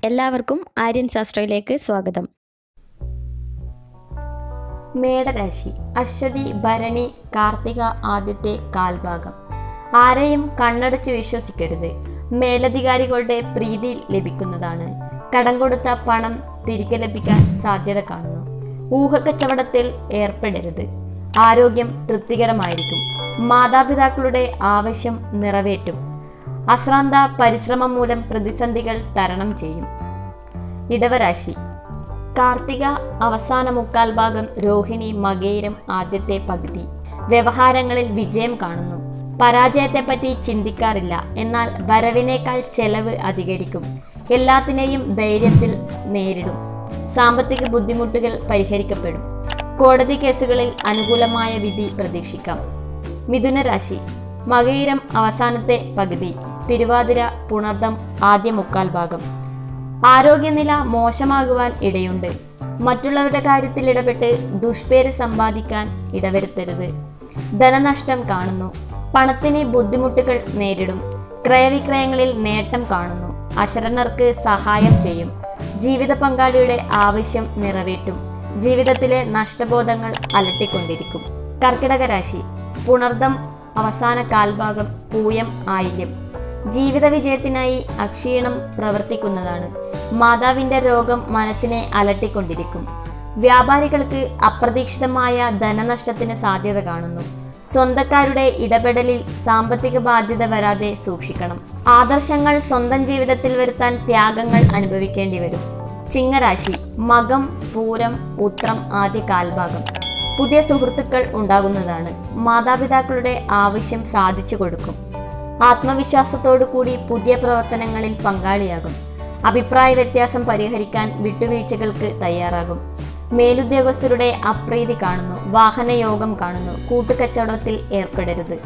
എല്ലാവർക്കും ആര്യൻ ശാസ്ത്രയിലേക്ക് സ്വാഗതം മേടരാശി അശ്വതി ഭരണി കാർത്തിക ആദ്യത്തെ കാൽഭാഗം ആരെയും കണ്ണടച്ച് വിശ്വസിക്കരുത് മേലധികാരികളുടെ പ്രീതി ലഭിക്കുന്നതാണ് കടം കൊടുത്ത പണം തിരികെ ലഭിക്കാൻ സാധ്യത കാണുന്നു ഊഹക്കച്ചവടത്തിൽ ഏർപ്പെടരുത് ആരോഗ്യം തൃപ്തികരമായിരിക്കും മാതാപിതാക്കളുടെ ആവശ്യം നിറവേറ്റും അശ്രാന്ത പരിശ്രമം മൂലം പ്രതിസന്ധികൾ തരണം ചെയ്യും ഇടവരാശി കാർത്തിക അവസാന മുക്കാൽ ഭാഗം രോഹിണി മകയിരം ആദ്യത്തെ പകുതി വ്യവഹാരങ്ങളിൽ വിജയം കാണുന്നു പരാജയത്തെപ്പറ്റി ചിന്തിക്കാറില്ല എന്നാൽ വരവിനേക്കാൾ ചെലവ് അധികരിക്കും എല്ലാത്തിനെയും ധൈര്യത്തിൽ നേരിടും സാമ്പത്തിക ബുദ്ധിമുട്ടുകൾ പരിഹരിക്കപ്പെടും കോടതി കേസുകളിൽ അനുകൂലമായ വിധി പ്രതീക്ഷിക്കാം മിഥുന രാശി മകയിരം അവസാനത്തെ പകുതി തിരുവാതിര പുണർദം ആദ്യ മുക്കാൽ ഭാഗം ആരോഗ്യനില മോശമാകുവാൻ ഇടയുണ്ട് മറ്റുള്ളവരുടെ കാര്യത്തിൽ ഇടപെട്ട് ദുഷ്പേര് സമ്പാദിക്കാൻ ഇടവരുത്തരുത് ധനനഷ്ടം കാണുന്നു പണത്തിന് ബുദ്ധിമുട്ടുകൾ നേരിടും ക്രയവിക്രയങ്ങളിൽ നേട്ടം കാണുന്നു അശരണർക്ക് സഹായം ചെയ്യും ജീവിത പങ്കാളിയുടെ ആവശ്യം നിറവേറ്റും ജീവിതത്തിലെ നഷ്ടബോധങ്ങൾ അലട്ടിക്കൊണ്ടിരിക്കും കർക്കിടക രാശി പുണർദം അവസാന കാൽഭാഗം പൂയം ആയില്യം ജീവിത വിജയത്തിനായി അക്ഷീണം പ്രവർത്തിക്കുന്നതാണ് മാതാവിന്റെ രോഗം മനസ്സിനെ അലട്ടിക്കൊണ്ടിരിക്കും വ്യാപാരികൾക്ക് അപ്രതീക്ഷിതമായ ധനനഷ്ടത്തിന് സാധ്യത കാണുന്നു സ്വന്തക്കാരുടെ ഇടപെടലിൽ സാമ്പത്തിക ബാധ്യത വരാതെ സൂക്ഷിക്കണം ആദർശങ്ങൾ സ്വന്തം ജീവിതത്തിൽ വരുത്താൻ ത്യാഗങ്ങൾ അനുഭവിക്കേണ്ടി വരും ചിങ്ങരാശി മകം പൂരം ഉത്രം ആദ്യ കാൽഭാഗം പുതിയ സുഹൃത്തുക്കൾ ഉണ്ടാകുന്നതാണ് മാതാപിതാക്കളുടെ ആവശ്യം സാധിച്ചു കൊടുക്കും ആത്മവിശ്വാസത്തോടു കൂടി പുതിയ പ്രവർത്തനങ്ങളിൽ പങ്കാളിയാകും അഭിപ്രായ വ്യത്യാസം പരിഹരിക്കാൻ വിട്ടുവീഴ്ചകൾക്ക് തയ്യാറാകും മേലുദ്യോഗസ്ഥരുടെ അപ്രീതി കാണുന്നു വാഹനയോഗം കാണുന്നു കൂട്ടുകച്ചവടത്തിൽ ഏർപ്പെടരുത്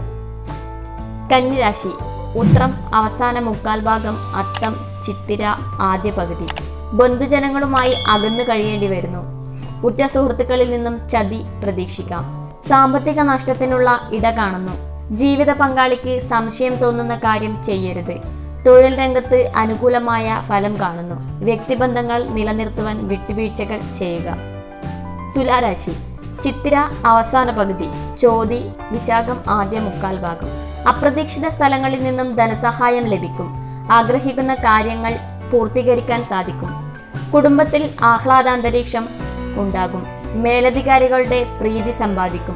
കന്നിരാശി ഉത്രം അവസാന മുക്കാൽ ഭാഗം അത്തം ചിത്തിര ആദ്യ പകുതി ബന്ധുജനങ്ങളുമായി അകന്നു കഴിയേണ്ടി വരുന്നു ഉറ്റ സുഹൃത്തുക്കളിൽ നിന്നും ചതി പ്രതീക്ഷിക്കാം സാമ്പത്തിക നഷ്ടത്തിനുള്ള ഇട കാണുന്നു ജീവിത പങ്കാളിക്ക് സംശയം തോന്നുന്ന കാര്യം ചെയ്യരുത് തൊഴിൽ രംഗത്ത് അനുകൂലമായ ഫലം കാണുന്നു വ്യക്തിബന്ധങ്ങൾ നിലനിർത്തുവാൻ വിട്ടുവീഴ്ചകൾ ചെയ്യുക തുലാരാശി ചിത്തിര അവസാന പകുതി ചോതി വിശാഖം ആദ്യ മുക്കാൽ ഭാഗം അപ്രതീക്ഷിത സ്ഥലങ്ങളിൽ നിന്നും ധനസഹായം ലഭിക്കും ആഗ്രഹിക്കുന്ന കാര്യങ്ങൾ പൂർത്തീകരിക്കാൻ സാധിക്കും കുടുംബത്തിൽ ആഹ്ലാദാന്തരീക്ഷം ഉണ്ടാകും മേലധികാരികളുടെ പ്രീതി സമ്പാദിക്കും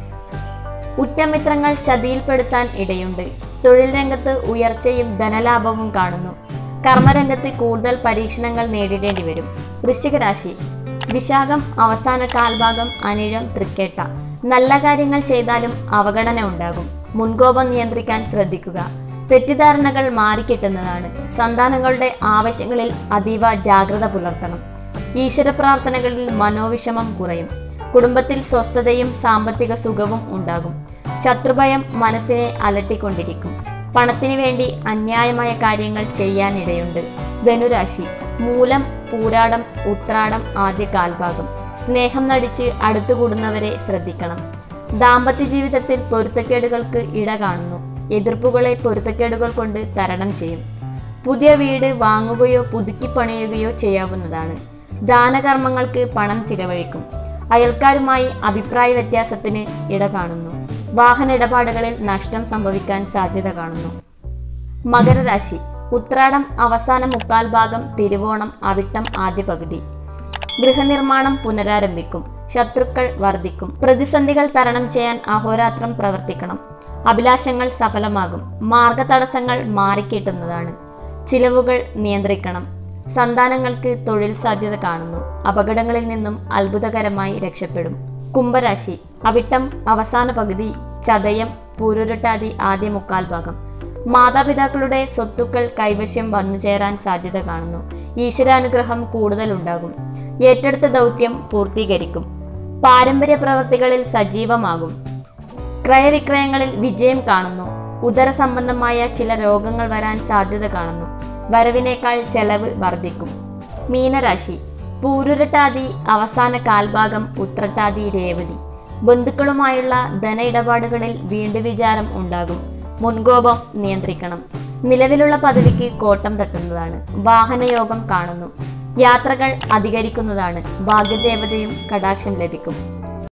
ഉറ്റമിത്രങ്ങൾ ചതിയിൽപ്പെടുത്താൻ ഇടയുണ്ട് തൊഴിൽ രംഗത്ത് ഉയർച്ചയും ധനലാഭവും കാണുന്നു കർമ്മരംഗത്ത് കൂടുതൽ പരീക്ഷണങ്ങൾ നേരിടേണ്ടി വരും വൃശ്ചിക രാശി വിശാഖം അവസാന കാൽഭാഗം അനിഴം തൃക്കേട്ട നല്ല കാര്യങ്ങൾ ചെയ്താലും അവഗണന ഉണ്ടാകും മുൻകോപം നിയന്ത്രിക്കാൻ ശ്രദ്ധിക്കുക തെറ്റിദ്ധാരണകൾ മാറിക്കിട്ടുന്നതാണ് സന്താനങ്ങളുടെ ആവശ്യങ്ങളിൽ അതീവ ജാഗ്രത പുലർത്തണം ഈശ്വര പ്രാർത്ഥനകളിൽ മനോവിഷമം കുറയും കുടുംബത്തിൽ സ്വസ്ഥതയും സാമ്പത്തിക സുഖവും ഉണ്ടാകും ശത്രുഭയം മനസ്സിനെ അലട്ടിക്കൊണ്ടിരിക്കും പണത്തിനു വേണ്ടി അന്യായമായ കാര്യങ്ങൾ ചെയ്യാനിടയുണ്ട് ധനുരാശി മൂലം പൂരാടം ഉത്രാടം ആദ്യ കാൽഭാഗം സ്നേഹം നടിച്ച് അടുത്തുകൂടുന്നവരെ ശ്രദ്ധിക്കണം ദാമ്പത്യ ജീവിതത്തിൽ പൊരുത്തക്കേടുകൾക്ക് ഇട കാണുന്നു എതിർപ്പുകളെ പൊരുത്തക്കേടുകൾ കൊണ്ട് തരണം ചെയ്യും പുതിയ വീട് വാങ്ങുകയോ പുതുക്കി പണിയുകയോ ചെയ്യാവുന്നതാണ് ദാനകർമ്മങ്ങൾക്ക് പണം ചിലവഴിക്കും അയൽക്കാരുമായി അഭിപ്രായ വ്യത്യാസത്തിന് ഇട കാണുന്നു വാഹന ഇടപാടുകളിൽ നഷ്ടം സംഭവിക്കാൻ സാധ്യത കാണുന്നു മകരരാശി ഉത്രാടം അവസാന മുക്കാൽ ഭാഗം തിരുവോണം അവിട്ടം ആദ്യ പകുതി ഗൃഹനിർമ്മാണം പുനരാരംഭിക്കും ശത്രുക്കൾ വർദ്ധിക്കും പ്രതിസന്ധികൾ തരണം ചെയ്യാൻ അഹോരാത്രം പ്രവർത്തിക്കണം അഭിലാഷങ്ങൾ സഫലമാകും മാർഗതടസ്സങ്ങൾ മാറിക്കിട്ടുന്നതാണ് ചിലവുകൾ നിയന്ത്രിക്കണം സന്താനങ്ങൾക്ക് തൊഴിൽ സാധ്യത കാണുന്നു അപകടങ്ങളിൽ നിന്നും അത്ഭുതകരമായി രക്ഷപ്പെടും കുംഭരാശി അവിട്ടം അവസാന പകുതി ചതയം പൂരുരുട്ടാതി ആദ്യ മുക്കാൽ ഭാഗം മാതാപിതാക്കളുടെ സ്വത്തുക്കൾ കൈവശം വന്നു ചേരാൻ സാധ്യത കാണുന്നു ഈശ്വരാനുഗ്രഹം കൂടുതൽ ഉണ്ടാകും ഏറ്റെടുത്ത ദൗത്യം പൂർത്തീകരിക്കും പാരമ്പര്യ പ്രവർത്തികളിൽ സജീവമാകും ക്രയവിക്രയങ്ങളിൽ വിജയം കാണുന്നു ഉദര സംബന്ധമായ ചില രോഗങ്ങൾ വരാൻ സാധ്യത കാണുന്നു വരവിനേക്കാൾ ചെലവ് വർദ്ധിക്കും മീനരാശി പൂരുരട്ടാതി അവസാന കാൽഭാഗം ഉത്രട്ടാതി രേവതി ബന്ധുക്കളുമായുള്ള ധന ഇടപാടുകളിൽ വീണ്ടുവിചാരം ഉണ്ടാകും മുൻകോപം നിയന്ത്രിക്കണം നിലവിലുള്ള പദവിക്ക് കോട്ടം തട്ടുന്നതാണ് വാഹനയോഗം കാണുന്നു യാത്രകൾ അധികരിക്കുന്നതാണ് ഭാഗ്യദേവതയും കടാക്ഷം ലഭിക്കും